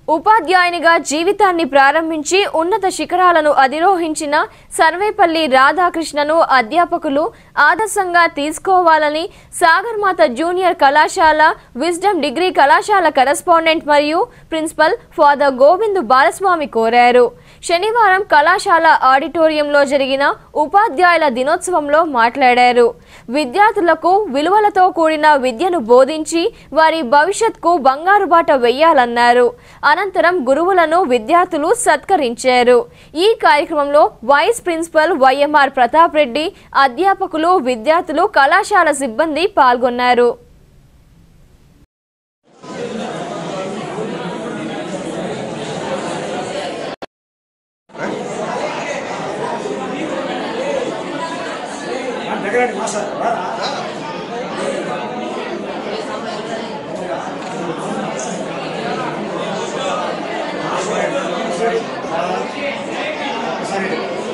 ఉపాధ్యాయునిగా జీవితాన్ని ప్రారంభించి ఉన్నత శిఖరాలను అధిరోహించిన సర్వేపల్లి రాధాకృష్ణను అధ్యాపకులు ఆదర్శంగా తీసుకోవాలని సాగర్మాత జూనియర్ కళాశాల విజ్డమ్ డిగ్రీ కళాశాల కరెస్పాండెంట్ మరియు ప్రిన్సిపల్ ఫాదర్ గోవిందు బాలస్వామి కోరారు శనివారం కళాశాల ఆడిటోరియంలో జరిగిన ఉపాధ్యాయుల దినోత్సవంలో మాట్లాడారు విద్యార్థులకు విలువలతో కూడిన విద్యను బోధించి వారి భవిష్యత్కు బంగారు బాట వెయ్యాలన్నారు అనంతరం గురువులను విద్యార్థులు సత్కరించారు ఈ కార్యక్రమంలో vice principal YMR Pratap Reddy అధ్యాపకులు విద్యార్థులు కళాశాల సిబ్బంది పాల్గొన్నారు దగ్గరండి మాస్టర్ రారా సరే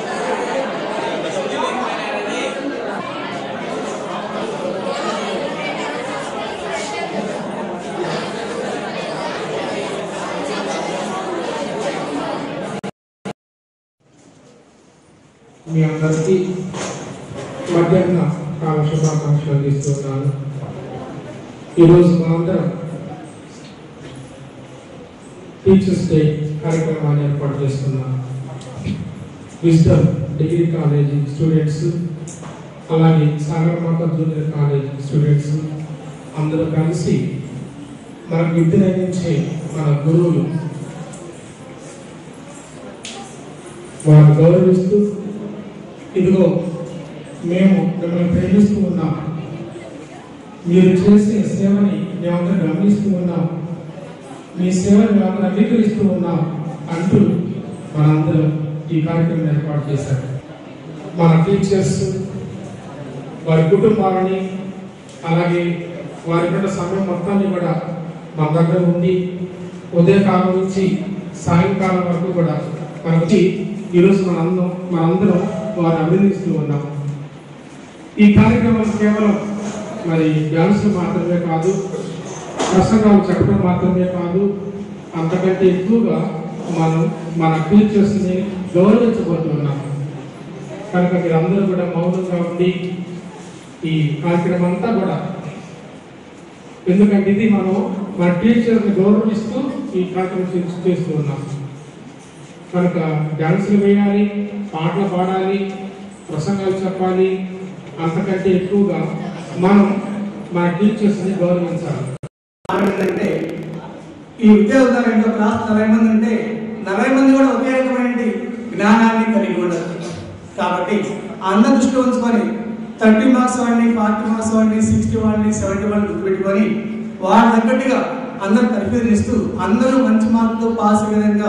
మీ అందరికీ మధ్యాహ్న కాల శుభాకాంక్షలు అందిస్తున్నాను ఈరోజు మనందరం టీచర్స్ డే కార్యక్రమాన్ని ఏర్పాటు చేసుకున్నాం విజ్డమ్ డిగ్రీ కాలేజీ స్టూడెంట్స్ అలాగే సాగరమాత జూనియర్ కాలేజీ స్టూడెంట్స్ అందరూ కలిసి మనకు విద్యను అందించే మన గురువులు వారు గౌరవిస్తూ ఇదిగో మేము మిమ్మల్ని ప్రేమిస్తూ ఉన్నాం మీరు చేసే సేవని మేమందరం గమనిస్తూ ఉన్నాం మీ సేవను మేమందరం అంగీకరిస్తూ ఉన్నాం అంటూ మనందరం ఈ కార్యక్రమం ఏర్పాటు చేశారు మన టీచర్స్ వారి కుటుంబాలని అలాగే వారి ఉన్న సమయం మొత్తాన్ని కూడా మన దగ్గర ఉండి ఉదయకాలం నుంచి సాయంకాలం వరకు కూడా మనకి ఈరోజు మన అందరం మనందరం వారిని అభినందిస్తూ ఉన్నాం ఈ కార్యక్రమం కేవలం మరి డ్యాన్స్ మాత్రమే కాదు ప్రసంగాలు చెప్పడం మాత్రమే కాదు అంతకంటే ఎక్కువగా మనం మన టీచర్స్ని గౌరవించబోతున్నాం కనుక మీరందరూ కూడా మౌనంగా ఉండి ఈ కార్యక్రమం అంతా కూడా ఎందుకంటే ఇది మనం మన టీచర్ని గౌరవిస్తూ ఈ కార్యక్రమం చేస్తూ- చేస్తూ ఉన్నాం కనుక డాన్సులు వేయాలి పాటలు పాడాలి ప్రసంగాలు చెప్పాలి అంతకంటే ఎక్కువగా మనం మన టీచర్స్ని గౌరవించాలి ఏంటంటే ఈ విద్యా ఉదాహరణలో క్లాస్ నలభై మంది ఉంటే నలభై మంది కూడా ఒకే రకమైన జ్ఞానాన్ని కలిగి ఉండదు కాబట్టి ఆ అందరి దృష్టిలో ఉంచుకొని థర్టీ మార్క్స్ వాడిని ఫార్టీ మార్క్స్ వాడిని సిక్స్టీ వాడిని సెవెంటీ వాడిని గుర్తుపెట్టుకొని వాళ్ళ తగ్గట్టుగా అందరు పరిశీలిస్తూ అందరూ మంచి మార్కులతో పాస్ అయ్యే విధంగా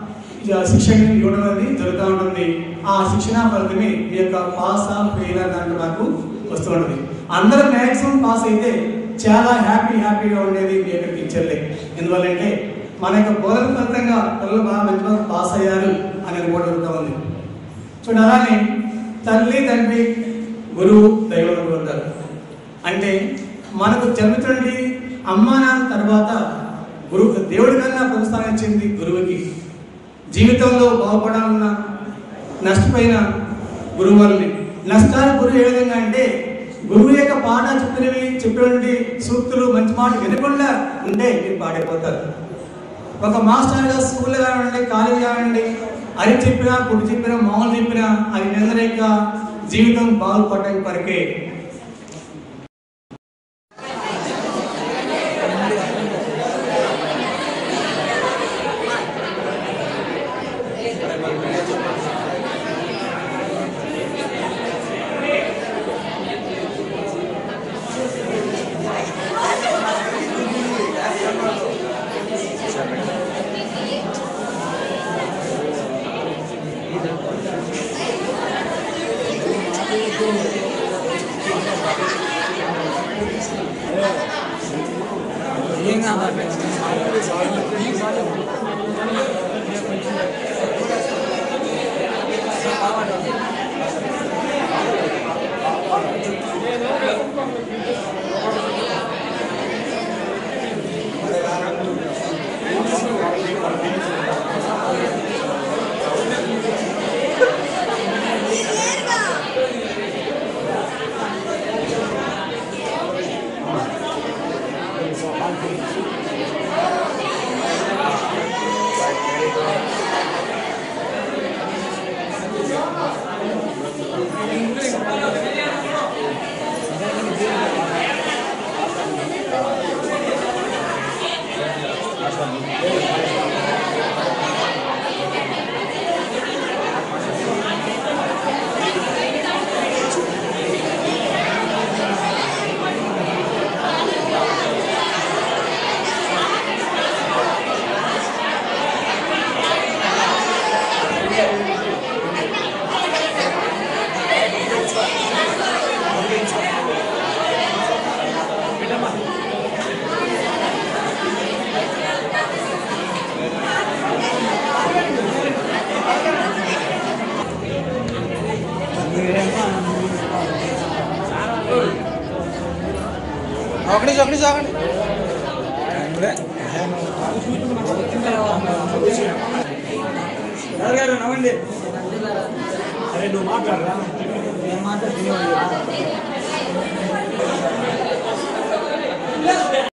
ఇక శిక్షణ ఇవ్వడం అనేది జరుగుతూ ఉంటుంది ఆ శిక్షణ ఫలితమే ఈ యొక్క పాస్ ఆ ఫెయిల్ దాంట్లో నాకు వస్తూ ఉంటుంది అందరూ మ్యాక్సిమం పాస్ అయితే చాలా హ్యాపీ హ్యాపీగా ఉండేది మీ యొక్క టీచర్లే ఎందువల్లంటే మన యొక్క బోధన ఫలితంగా పిల్లలు బాగా మంచి మార్కులు పాస్ అయ్యారు అనేది కూడా జరుగుతూ ఉంది చూడండి అలానే తల్లి తండ్రి గురువు దైవం కూడా ఉంటారు అంటే మనకు జన్మించండి అమ్మా నాన్న తర్వాత గురువు దేవుడి కన్నా ప్రోత్సాహం ఇచ్చింది గురువుకి జీవితంలో బాగుపడాలన్నా నష్టపోయిన గురువు వల్లని నష్టాలు గురువు ఏ విధంగా అంటే గురువు యొక్క పాట చెప్పినవి చెప్పినటువంటి సూక్తులు మంచి మాట వినకుండా ఉంటే మీరు పాడైపోతారు ఒక మాస్టర్గా స్కూల్ కానివ్వండి కాలేజ్ కానివ్వండి అది చెప్పినా కుడి చెప్పినా మామూలు చెప్పినా అది నిందన యొక్క జీవితం బాగుపడడానికి వరకే Thank ఒకటి ఒకటి చాకండి గారు నవ్వండి అరే నువ్వు మాట్లాడరా నేను మాట్లాడుతున్నా